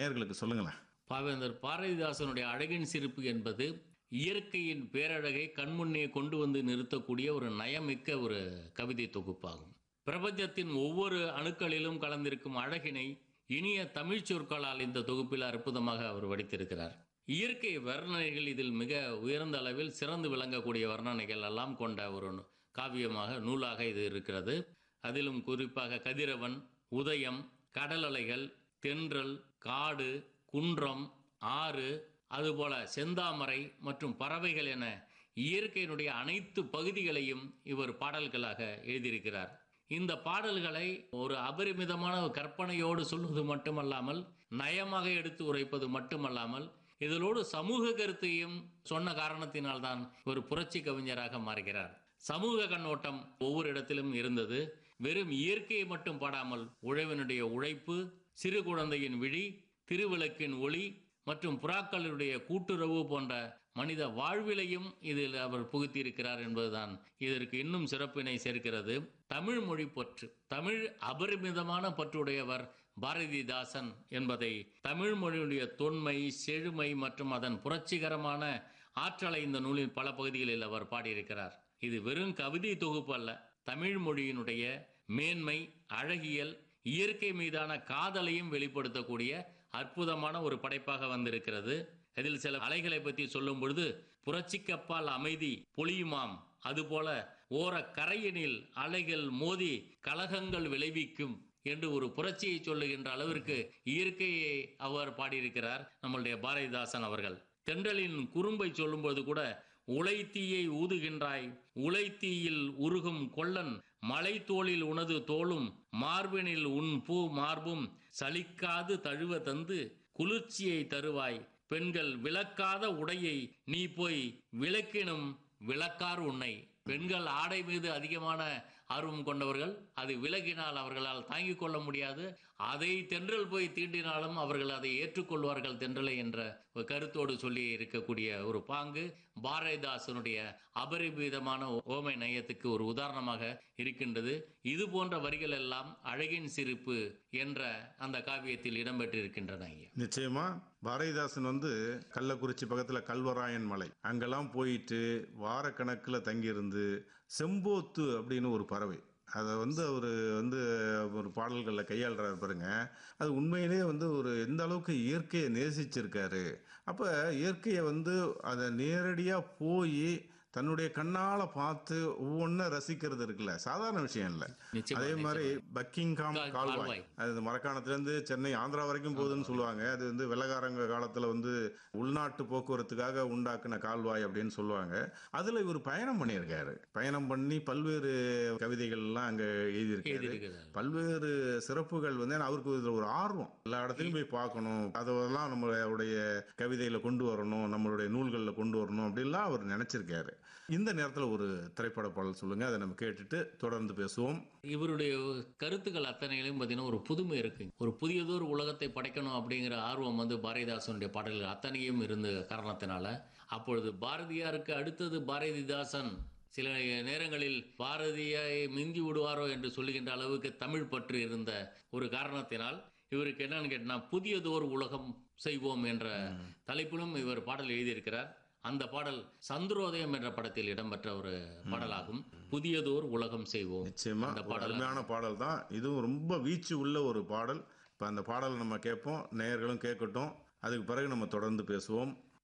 நேயர்களுக்கு சொல்லுங்களேன் பாவேந்தர் பாரதிதாசனுடைய அழகின் சிரிப்பு என்பது இயற்கையின் பேரழகை கண்முன்னே கொண்டு வந்து நிறுத்தக்கூடிய ஒரு நயமிக்க ஒரு கவிதை தொகுப்பாகும் பிரபஞ்சத்தின் ஒவ்வொரு அணுக்களிலும் கலந்திருக்கும் அழகினை இனிய தமிழ்ச் சொற்களால் இந்த தொகுப்பில் அற்புதமாக அவர் வடித்திருக்கிறார் இயற்கை வர்ணனைகள் இதில் மிக உயர்ந்த அளவில் சிறந்து விளங்கக்கூடிய வர்ணனைகள் எல்லாம் கொண்ட ஒரு காவியமாக நூலாக இது இருக்கிறது அதிலும் குறிப்பாக கதிரவன் உதயம் கடல் அலைகள் தென்றல் காடு குன்றம் ஆறு அதுபோல செந்தாமரை மற்றும் பறவைகள் என இயற்கையினுடைய அனைத்து பகுதிகளையும் இவர் பாடல்களாக எழுதியிருக்கிறார் இந்த பாடல்களை ஒரு அபரிமிதமான கற்பனையோடு சொல்வது மட்டுமல்லாமல் நயமாக எடுத்து உரைப்பது மட்டுமல்லாமல் இதனோடு சமூக கருத்தையும் சொன்ன காரணத்தினால்தான் ஒரு புரட்சி கவிஞராக மாறுகிறார் சமூக கண்ணோட்டம் ஒவ்வொரு இடத்திலும் இருந்தது வெறும் இயற்கையை மட்டும் பாடாமல் உழவனுடைய உழைப்பு சிறு குழந்தையின் விழி திருவிளக்கின் ஒளி மற்றும் புறாக்களுடைய கூட்டுறவு போன்ற மனித வாழ்விலையும் இதில் அவர் புகுத்தியிருக்கிறார் என்பதுதான் இதற்கு இன்னும் சிறப்பினை சேர்க்கிறது தமிழ் மொழி பற்று தமிழ் அபரிமிதமான பற்றுடையவர் பாரதிதாசன் என்பதை தமிழ் மொழியுடைய தொன்மை செழுமை மற்றும் அதன் புரட்சிகரமான ஆற்றலை இந்த நூலின் பல பகுதிகளில் அவர் பாடியிருக்கிறார் இது வெறும் கவிதை தொகுப்பு அல்ல தமிழ் மொழியினுடைய மேன்மை அழகியல் இயற்கை மீதான காதலையும் வெளிப்படுத்தக்கூடிய அற்புதமான ஒரு படைப்பாக வந்திருக்கிறது இதில் சில அலைகளை பற்றி சொல்லும் பொழுது புரட்சிக்கப்பால் அமைதி பொழியுமாம் அதுபோல ஓர கரையினில் அலைகள் மோதி கலகங்கள் விளைவிக்கும் என்று ஒரு புரட்சியை சொல்லுகின்ற அளவிற்கு இயற்கையை அவர் பாடியிருக்கிறார் நம்மளுடைய பாரதிதாசன் அவர்கள் தென்றலின் குறும்பை சொல்லும்போது கூட உழைத்தீயை ஊதுகின்றாய் உழைத்தீயில் உருகும் கொள்ளன் மலை தோளில் உனது தோளும் மார்பினில் உன் பூ மார்பும் சலிக்காது தழுவ தந்து குளிர்ச்சியை தருவாய் பெண்கள் விளக்காத உடையை நீ போய் விளக்கினும் விளக்கார் உன்னை பெண்கள் ஆடை மீது அதிகமான ஆர்வம் கொண்டவர்கள் அது விலகினால் அவர்களால் தாங்கிக் கொள்ள முடியாது அதை தென்றல் போய் தீண்டினாலும் அவர்கள் அதை ஏற்றுக்கொள்வார்கள் தென்றலை என்ற ஒரு கருத்தோடு சொல்லி இருக்கக்கூடிய ஒரு பாங்கு பாரதிதாசனுடைய அபரிமிதமான ஓமை நயத்துக்கு ஒரு உதாரணமாக இருக்கின்றது இது போன்ற வரிகள் எல்லாம் அழகின் சிரிப்பு என்ற அந்த காவியத்தில் இடம்பெற்றிருக்கின்றன ஐயா நிச்சயமா பாரதிதாசன் வந்து கள்ளக்குறிச்சி பக்கத்துல கல்வராயன் மலை அங்கெல்லாம் போயிட்டு வாரக்கணக்கில் தங்கியிருந்து செம்போத்து அப்படின்னு ஒரு பறவை அதை வந்து அவர் வந்து ஒரு பாடல்களில் கையாளுறாரு பாருங்க அது உண்மையிலே வந்து ஒரு எந்த அளவுக்கு இயற்கையை நேசிச்சிருக்காரு அப்போ இயற்கையை வந்து அதை நேரடியாக போய் தன்னுடைய கண்ணால பார்த்து ஒவ்வொன்றும் ரசிக்கிறது இருக்குல்ல சாதாரண விஷயம் இல்லை நிச்சயமா, அதே மாதிரி பக்கிங்காம் கா- கால்வாய் கால்வாய். அது மரக்காணத்துலேருந்து சென்னை ஆந்திரா வரைக்கும் போகுதுன்னு சொல்லுவாங்க அது வந்து வெள்ளக்காரங்க காலத்தில் வந்து உள்நாட்டு போக்குவரத்துக்காக உண்டாக்குன கால்வாய் அப்படின்னு சொல்லுவாங்க அதில் இவர் பயணம் பண்ணியிருக்காரு பயணம் பண்ணி பல்வேறு கவிதைகள்லாம் அங்கே எழுதியிருக்காரு எழுதியிருக்கிறார் பல்வேறு சிறப்புகள் வந்து ஏன்னா அவருக்கு இதுல ஒரு ஆர்வம் எல்லா இடத்துலையும் போய் பார்க்கணும் அதெல்லாம் நம்மளுடைய கவிதையில கொண்டு வரணும் நம்மளுடைய நூல்களில் கொண்டு வரணும் அப்படின்லாம் அவர் நினைச்சிருக்காரு இந்த நேரத்தில் ஒரு திரைப்பட பாடல் சொல்லுங்க அதை நம்ம கேட்டுட்டு தொடர்ந்து பேசுவோம் இவருடைய கருத்துக்கள் அத்தனையிலும் பார்த்தீங்கன்னா ஒரு புதுமை இருக்கு ஒரு புதியதொரு உலகத்தை படைக்கணும் அப்படிங்கிற ஆர்வம் வந்து பாரதிதாசனுடைய பாடல்கள் அத்தனையும் இருந்த காரணத்தினால அப்பொழுது பாரதியாருக்கு அடுத்தது பாரதிதாசன் சில நேரங்களில் பாரதியை மிந்தி விடுவாரோ என்று சொல்லுகின்ற அளவுக்கு தமிழ் பற்று இருந்த ஒரு காரணத்தினால் இவருக்கு என்னன்னு கேட்டா புதியதோர் உலகம் செய்வோம் என்ற தலைப்பிலும் இவர் பாடல் எழுதியிருக்கிறார் அந்த பாடல் சந்திரோதயம் என்ற படத்தில் இடம்பெற்ற ஒரு பாடலாகும் புதியதோர் உலகம் செய்வோம் நிச்சயமா அந்த ஒரு பாடல் அருமையான பாடல் தான் இதுவும் ரொம்ப வீச்சு உள்ள ஒரு பாடல் இப்போ அந்த பாடல் நம்ம கேட்போம் நேயர்களும் கேட்கட்டும் அதுக்கு பிறகு நம்ம தொடர்ந்து பேசுவோம்